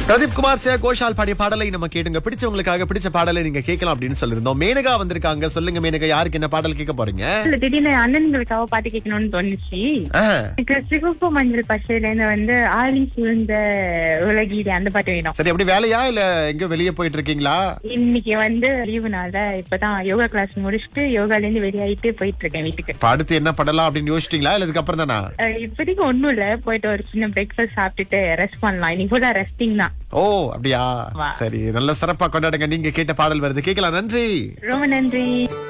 பிரதீப் குமார் சியா கோஷால் பாடிய பாடலை நம்ம கேட்டுங்க பிடிச்சவங்களுக்காக பிடிச்ச பாடலை நீங்க கேட்கலாம் அப்படின்னு சொல்லிருந்தோம் மேனகா வந்திருக்காங்க சொல்லுங்க மேனகா யாருக்கு என்ன பாடல் கேட்க போறீங்க இல்ல திடீர்னு அண்ணன்களுக்காக பாட்டு கேட்கணும்னு தோணுச்சு ஆ, எனக்கு சிவப்பு மஞ்சள் பச்சையில இருந்து வந்து ஆழி சூழ்ந்த உலகீடு அந்த பாட்டு வேணும் சரி அப்படி வேலையா இல்ல எங்க வெளியே போயிட்டு இருக்கீங்களா இன்னைக்கு வந்து லீவுனால இப்பதான் யோகா கிளாஸ் முடிச்சுட்டு யோகால இருந்து வெளியாயிட்டு போயிட்டு இருக்கேன் வீட்டுக்கு இப்ப அடுத்து என்ன பண்ணலாம் அப்படின்னு யோசிச்சிட்டீங்களா இல்ல இதுக்கப்புறம் தானா அஹ் இப்போதைக்கு ஒண்ணும் இல்ல போயிட்டு ஒரு சின்ன பிரேக்ஃபாஸ்ட் சாப்பிட்டுட்டு ரெஸ்ட் பண்ணலாம் இன்னைக்கு ஃபுல்லா ரெஸ்டிங் தான் ஓ அப்படியா வா. சரி நல்ல சிறப்பா கொண்டாடுங்க நீங்க கேட்ட பாடல் வருது கேட்கலாம் நன்றி ரொம்ப நன்றி